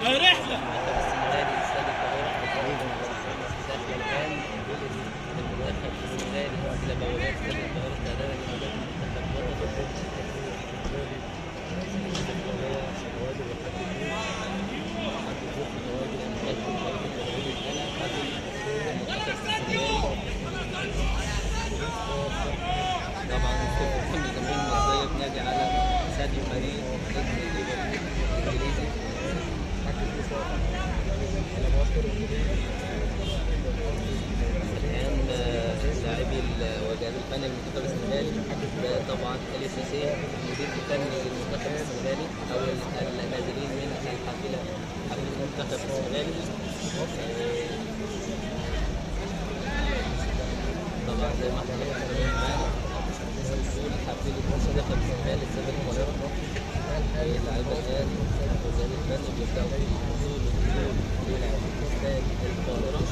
رحلة السنغالي استاد القاهرة استاد الجلبان المنتخب السنغالي إلى بوابات استاد القاهرة استعدادا لمواجهة المنتخب الوطني طبعا كل الجماهير المصرية بنادي على ساديو ماني نجم ليفربول الإنجليزي الان لاعبي الوجهات الفني للمنتخب السنغالي ده طبعا اليسيسي المدير الفني للمنتخب السنغالي او النازلين من الحافله حافله المنتخب السنغالي طبعا زي ما احنا شايفين معانا وصول حافله المنتخب السنغالي استاد القاهره اللعيبه الان الوجهات الفني بيبداوا في وصول النزول الى استاد القاهره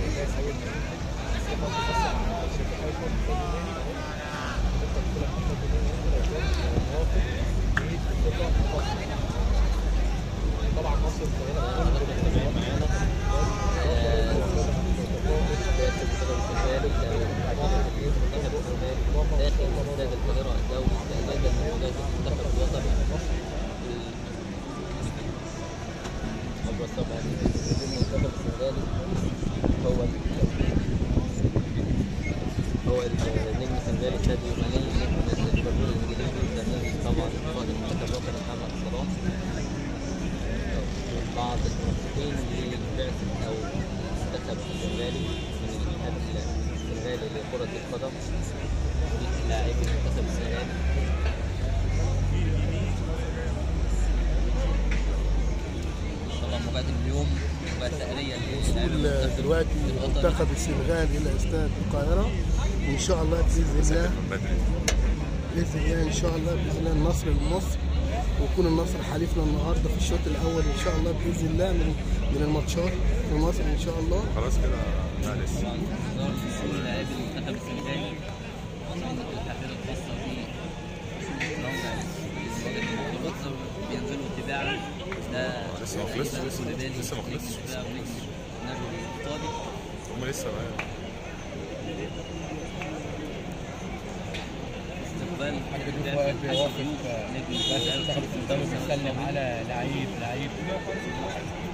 طبعا مصر الصغيره داخل استاد القاهرة الدولي استعدادا لمواجهة المنتخب الوطني أبرز طبعا المنتخب السنغالي هو هو النجم السنغالي ساديو ماني نجم ليفربول الإنجليزي زميل طبعا قائد المنتخب الوطني محمد صلاح بعض المرشحين لبعثة أو المنتخب السنغالي من الاتحاد السنغالي لكرة القدم لاعبي المنتخب السنغالي طبعا مباراة اليوم مباراة تأهيلية للاعبي وصول المنتخب دلوقتي الوطني. منتخب السنغال الى استاد القاهره وان شاء الله باذن الله باذن الله ان شاء الله باذن الله النصر لمصر ويكون النصر حليفنا النهارده في الشوط الاول ان شاء الله باذن الله من من الماتشات في مصر ان شاء الله خلاص كده معلش طبعا إصرار وصول لاعبي المنتخب السنغالي وصلت الحافلة الخاصة ب مصر بينزلوا تباعا ده لسه ما خلصش، تقريباً لسه- كوليبالي، لسه ما نجم خلصش. الدفاع ونجم نابولي الإيطالي هم لسه بقى استقبال واقف- دافع واقف، حشد نجم بس الدفاع المنتخب بيسلم على لعيب لعيب